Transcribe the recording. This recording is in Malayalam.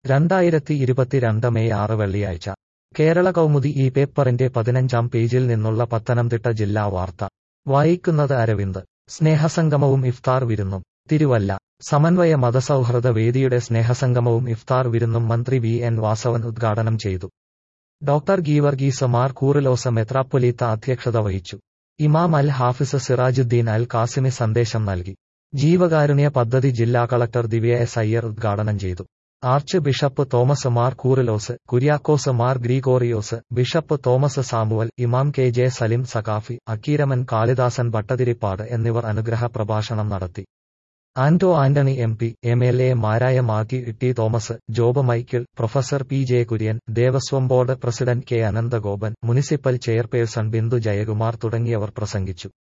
രണ്ടായിരത്തി ഇരുപത്തിരണ്ട് മെയ് ആറ് വെള്ളിയാഴ്ച കേരള കൗമുദി ഈ പേപ്പറിന്റെ പതിനഞ്ചാം പേജിൽ നിന്നുള്ള പത്തനംതിട്ട ജില്ലാ വാർത്ത വായിക്കുന്നത് അരവിന്ദ് സ്നേഹസംഗമവും ഇഫ്താർ വിരുന്നും തിരുവല്ല സമന്വയ മതസൗഹൃദ വേദിയുടെ സ്നേഹസംഗമവും ഇഫ്താർ വിരുന്നും മന്ത്രി വി എൻ വാസവൻ ഉദ്ഘാടനം ചെയ്തു ഡോക്ടർ ഗീവർഗീസ് മാർ കൂറിലോസ മെത്രാപ്പൊലീത്ത അധ്യക്ഷത വഹിച്ചു ഇമാം അൽ ഹാഫിസ് സിറാജുദ്ദീൻ അൽ കാസിമി സന്ദേശം നൽകി ജീവകാരുണ്യ പദ്ധതി ജില്ലാ കളക്ടർ ദിവ്യ എസ് അയ്യർ ഉദ്ഘാടനം ചെയ്തു archbishop Thomas Mar Koorilos Kuriakose Mar Gregorios bishop Thomas Samuel ഇമാം കെ ജെ സലിം സഖാഫി അക്കീരമൻ കാളിദാസൻ ഭട്ടതിരിപ്പാട് എന്നിവർ അനുഗ്രഹ പ്രഭാഷണം നടത്തി Anto Antony M P M L എമാരായ മാക്കി T Thomas Job Michael professor P J Kurien Devaswom board president K Ananthagopan municipal chairperson Bindu Jayakumar തുടങ്ങിയവർ പ്രസംഗിച്ചു